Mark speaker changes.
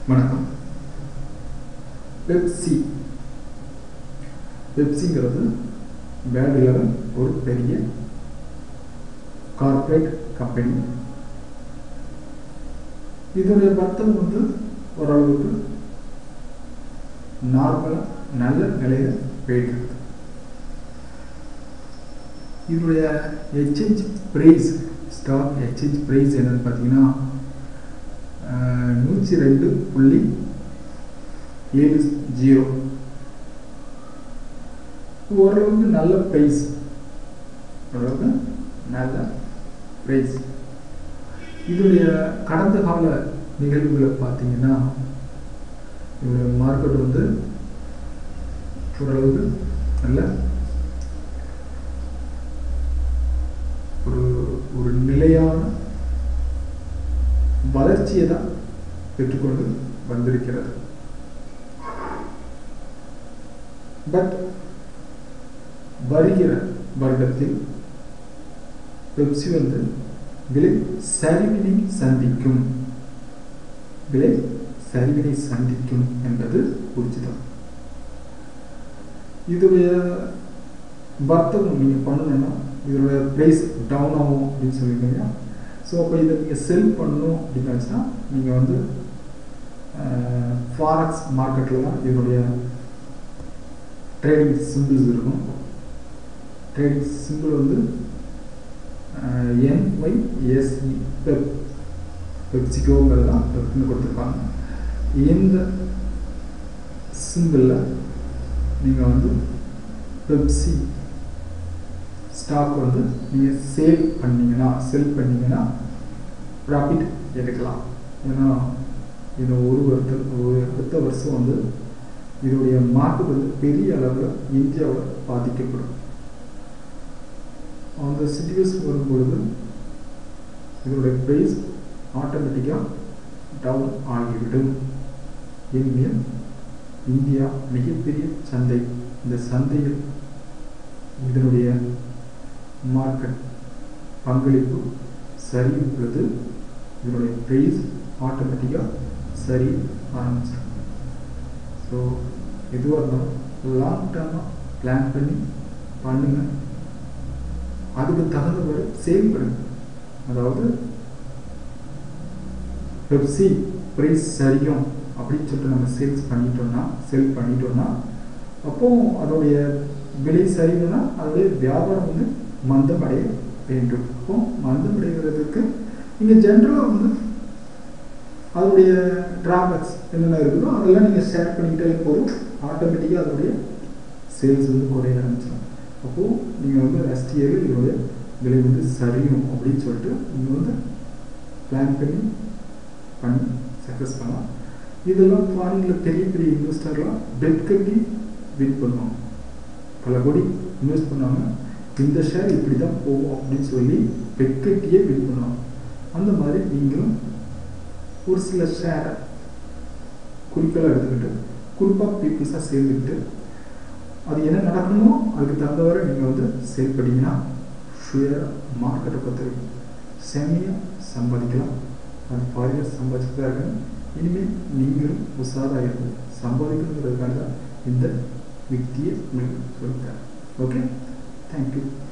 Speaker 1: வணக்கம் பெப்சி பெப்சிங்கிறது வேர்ல்டில் ஒரு பெரிய கார்ப்பரேட் கம்பெனி இதனுடைய வர்த்தகம் வந்து ஓரளவுக்கு நார்மலாக நல்ல நிலையில் போயிட்டு இருக்கு இதனுடைய exchange price stock exchange price என்னன்னு பார்த்தீங்கன்னா நூற்றி ரெண்டு புள்ளி ஏழு ஜீரோ ஓரளவுக்கு நல்ல ப்ரைஸ் ஓரளவுக்கு நல்ல ப்ரைஸ் இதனுடைய கடந்த கால நிகழ்வுகளை பார்த்தீங்கன்னா இதோட மார்க்கெட் வந்து ஓரளவுக்கு நல்ல ஒரு ஒரு நிலையான வளர்ச்சியை தான் பெற்றுக்கொண்டு வந்திருக்கிறது பட் வருகிற வருடத்தில் பெப்சி வந்து விலை சரிவினை சந்திக்கும் விலை சரிவினை சந்திக்கும் என்பது உறுதிதான் இதுடைய வர்த்தகம் நீங்கள் பண்ணணும்னா இதோட ப்ரைஸ் டவுன் ஆகும் அப்படின்னு சொல்லியிருக்கீங்க ஸோ அப்போ இதை நீங்கள் செல் பண்ணணும் அப்படின்னாச்சுன்னா நீங்கள் வந்து ஃபாரக்ஸ் மார்க்கெட்டில் தான் இதனுடைய ட்ரேடிங் சிம்பிள்ஸ் இருக்கும் ட்ரேடிங் சிம்பிள் வந்து என்ஒய்எஸ்இ பெப் பெப்சிகோங்கிறது தான் பெப்னு கொடுத்துருப்பாங்க இந்த சிம்பிளில் நீங்கள் வந்து பெப்சி ஸ்டாக் வந்து நீங்கள் சேல் பண்ணீங்கன்னா செல் பண்ணீங்கன்னா ப்ராஃபிட் எடுக்கலாம் ஏன்னா இது ஒரு வருஷம் ஒரு அடுத்த வருஷம் வந்து இதோடைய மார்க்கெட் வந்து பெரிய அளவில் இந்தியாவில் பாதிக்கப்படும் அந்த சுச்சுவேஷன் வரும்பொழுது இதனுடைய ப்ரைஸ் ஆட்டோமேட்டிக்காக டவுன் ஆகிவிடும் ஏனெனில் இந்தியா மிகப்பெரிய சந்தை இந்த சந்தையில் இதனுடைய மார்க்கெட் பங்களிப்பு சரியும் பொழுது இதனுடைய ப்ரைஸ் ஆட்டோமேட்டிக்காக சரி ஆரம்பிச்சிடும் ஸோ எதுவாக இருந்தாலும் லாங் டேர்மாக பிளான் பண்ணி பண்ணுங்கள் அதுக்கு தகுந்தவாறு சேல் பண்ணுங்க அதாவது பெப்சி ப்ரைஸ் சரியும் அப்படின்னு சொல்லிட்டு நம்ம சேல்ஸ் பண்ணிட்டோம்னா செல் பண்ணிட்டோம்னா அப்போ அதோடைய விலை சரிவுனா அதோடைய வியாபாரம் வந்து மந்தமடைய வேண்டும் அப்போ மந்தமடைகிறதுக்கு நீங்கள் ஜென்ரலாக வந்து அதோடைய ட்ராபேக்ஸ் என்னென்ன இருக்குதோ அதெல்லாம் நீங்கள் ஷேர் பண்ணிக்கிட்டே போதும் ஆட்டோமேட்டிக்காக அதோடைய சேல்ஸ் வந்து குறைய ஆரம்பிச்சிடும் அப்போது நீங்கள் வந்து நெக்ஸ்ட் இயரில் இதோடைய விலை வந்து சரியும் அப்படின்னு சொல்லிட்டு நீங்கள் வந்து பிளான் பண்ணி பண்ணி சக்ஸஸ் பண்ணலாம் இதெல்லாம் ஃபாரினில் பெரிய பெரிய இன்வெஸ்டர்லாம் பெட் கட்டி வின் பண்ணுவாங்க பல கோடி இன்வெஸ்ட் பண்ணுவாங்க இந்த ஷேர் இப்படி தான் போகும் அப்படின்னு சொல்லி பெட் கட்டியே வின் பண்ணுவாங்க அந்த மாதிரி நீங்களும் ஒரு சில ஷேரை குறிக்கோளாக எடுத்துக்கிட்டு குறிப்பாக பீப்புள்ஸாக சேர்ந்துக்கிட்டு அது என்ன நடக்கணுமோ அதுக்கு தகுந்தவரை நீங்கள் வந்து சேல் பண்ணிங்கன்னா ஷுயர் மார்க்கெட்டை பொறுத்த வரைக்கும் செம்மையாக சம்பாதிக்கலாம் அது ஃபாரினர் சம்பாதிச்சுட்டு தான் இருக்காங்க இனிமேல் நீங்களும் உஷாராக இருக்கும் சம்பாதிக்கணுங்கிறதுக்காக தான் இந்த யுக்தியை உங்களுக்கு சொல்லித்தரேன் ஓகே தேங்க்யூ